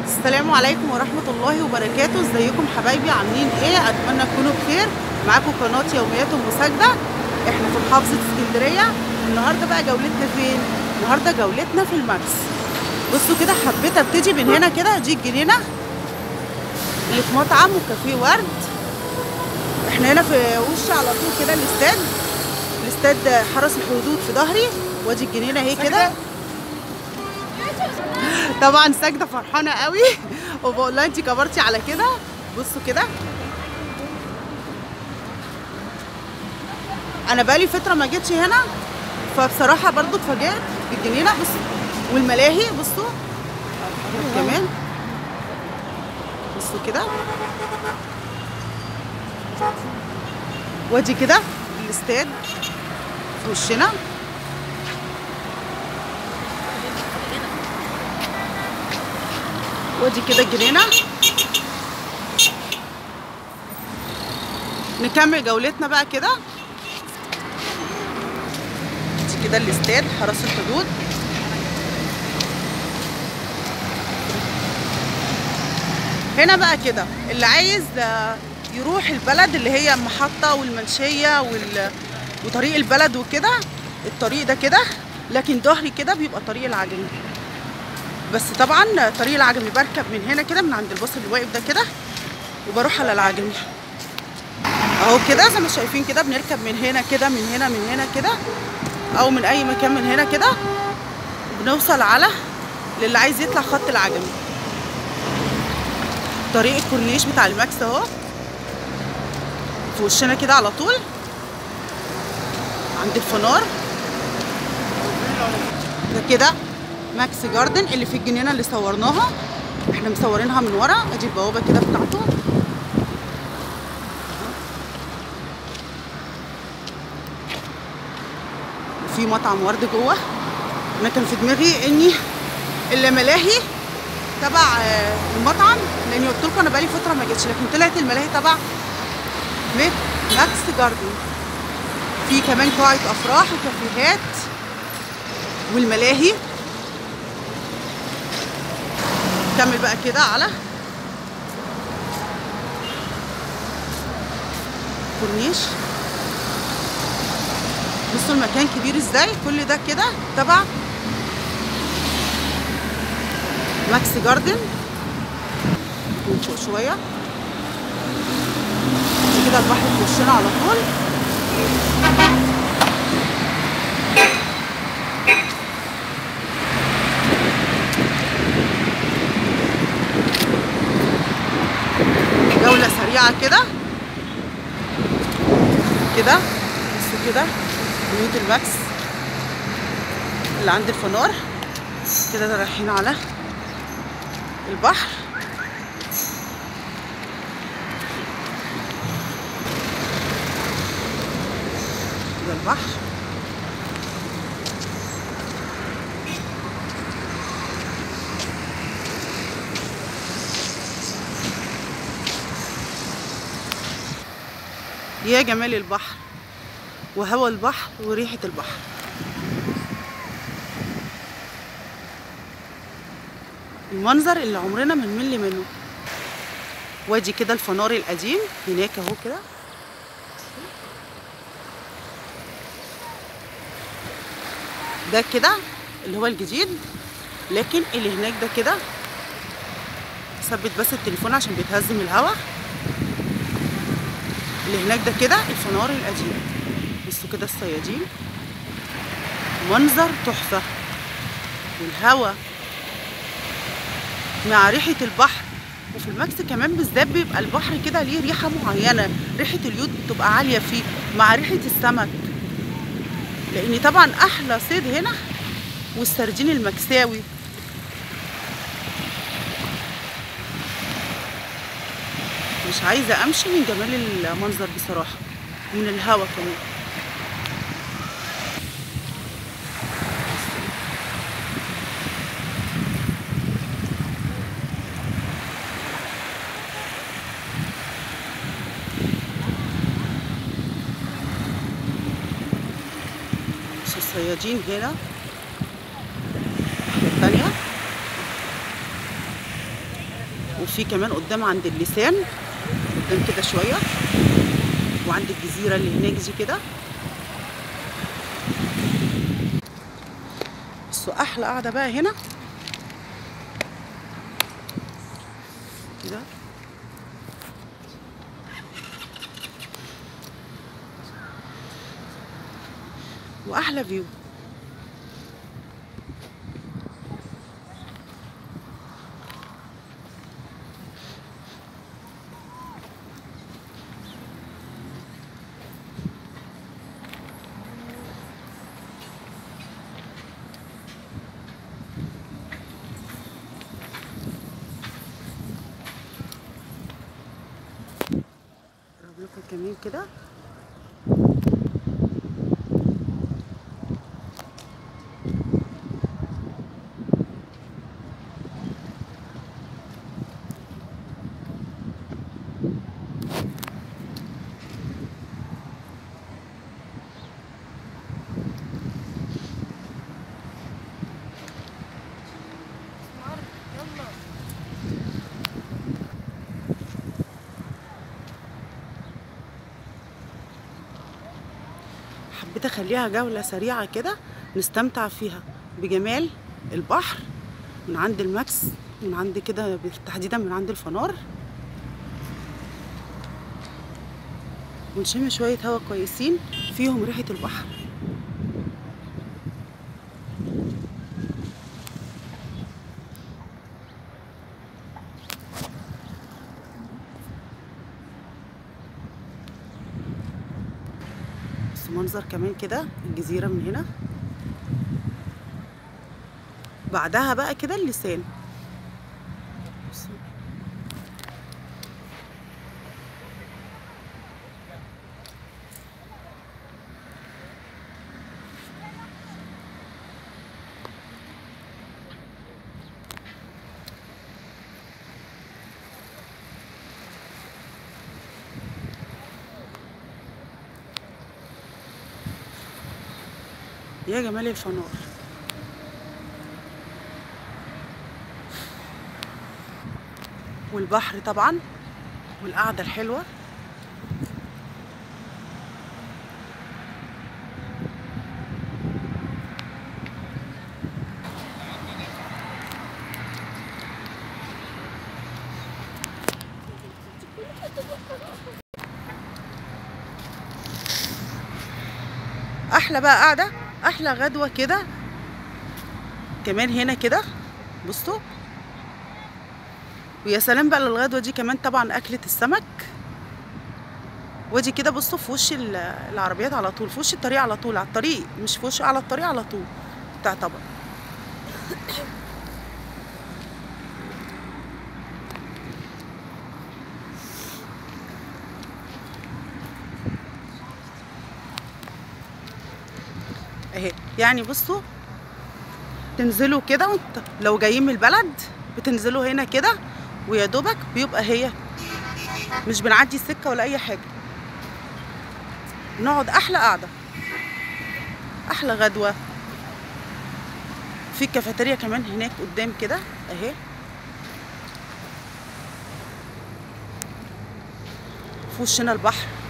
السلام عليكم ورحمة الله وبركاته ازيكم حبايبي عاملين ايه اتمنى تكونوا بخير معاكم قناة يوميات ام ساجدة احنا في محافظة اسكندرية النهاردة بقى جولتنا فين النهاردة جولتنا في الماكس بصوا كده حبيت ابتدي من هنا كده دي الجنينة اللي في مطعم وكافيه ورد احنا هنا في وش على طول كده الاستاد الاستاد حرس الحدود في ظهري وادي الجنينة اهي كده طبعا ساجده فرحانه قوي وبقول لها انت كبرتي على كده بصوا كده انا بقالي فتره ما جيتش هنا فبصراحه برضو اتفاجئت بالجنينه بصوا والملاهي بصوا كمان بصوا كده وادي كده الاستاد في وشنا ودي كده الجنينه نكمل جولتنا بقى كده دي كده الاستاد حرس الحدود هنا بقى كده اللي عايز يروح البلد اللي هي المحطة والمنشية وال... وطريق البلد وكده الطريق ده كده لكن ظهري كده بيبقى طريق العجمي بس طبعا طريق العجمي بركب من هنا كده من عند الباص اللي واقف ده كده وبروح على العجمي اهو كده زي ما شايفين كده بنركب من هنا كده من هنا من هنا كده او من اي مكان من هنا كده بنوصل على للي عايز يطلع خط العجمي طريق الكورنيش بتاع الماكس اهو في وشنا كده على طول عند الفنار ده كده ماكس جاردن اللي في الجنينه اللي صورناها احنا مصورينها من ورا ادي البوابه كده بتاعته وفي مطعم ورد جوه انا كان في دماغي اني الملاهي تبع المطعم لاني قلت لكم انا بقالي فتره ما جيتش لكن طلعت الملاهي تبع ماكس جاردن في كمان قاعه افراح وكافيهات والملاهي نكمل بقى كده على كورنيش بصوا المكان كبير ازاي كل ده كده تبع ماكس جاردن من فوق شويه كده البحر في وشنا على طول جولة سريعة كده كده بصوا كده بيوت الماكس اللي عند الفنار كده رايحين على البحر كده البحر يا جمال البحر وهوا البحر وريحة البحر المنظر اللي عمرنا ما نمل منه وادي كده الفنار القديم هناك اهو كده ده كده اللي هو الجديد لكن اللي هناك ده كده ثبت بس التليفون عشان بيتهزم الهوا اللي هناك ده كده الفنار القديم بصوا كده الصيادين منظر تحفة والهوا مع ريحة البحر وفي الماكس كمان بالذات بيبقى البحر كده ليه ريحة معينة ريحة اليود بتبقى عالية فيه مع ريحة السمك لأن طبعا أحلى صيد هنا والسردين المكساوي مش عايزة أمشي من جمال المنظر بصراحة ومن الهوا كمان الصيادين هنا الثانية وفي كمان قدام عند اللسان قدام كده شويه وعند الجزيره اللي هناك دي كده بس احلى قاعده بقى هنا كده واحلى فيو اقرب لكم كمان كده حبيت اخليها جولة سريعة كده نستمتع فيها بجمال البحر من عند الماكس من عند كده تحديدا من عند الفنار ونشم شوية هوا كويسين فيهم ريحة البحر بس منظر كمان كده الجزيرة من هنا بعدها بقى كده اللسان بصوا. يا جمال الفنار والبحر طبعا والقعدة الحلوة احلى بقى قاعده احلى غدوه كده كمان هنا كده بصوا ويا سلام بقى للغدوه دي كمان طبعا اكله السمك ودي كده بصوا في وش ال- العربيات على طول في وش الطريق على طول على الطريق مش في وش على الطريق على طول بتاع طبعا اهي يعني بصوا تنزلوا كده وانت لو جايين من البلد بتنزلوا هنا كده ويا دوبك بيبقى هي مش بنعدي السكه ولا اي حاجه نقعد احلى قعده احلى غدوه في كافيتيريا كمان هناك قدام كده اهي في وشنا البحر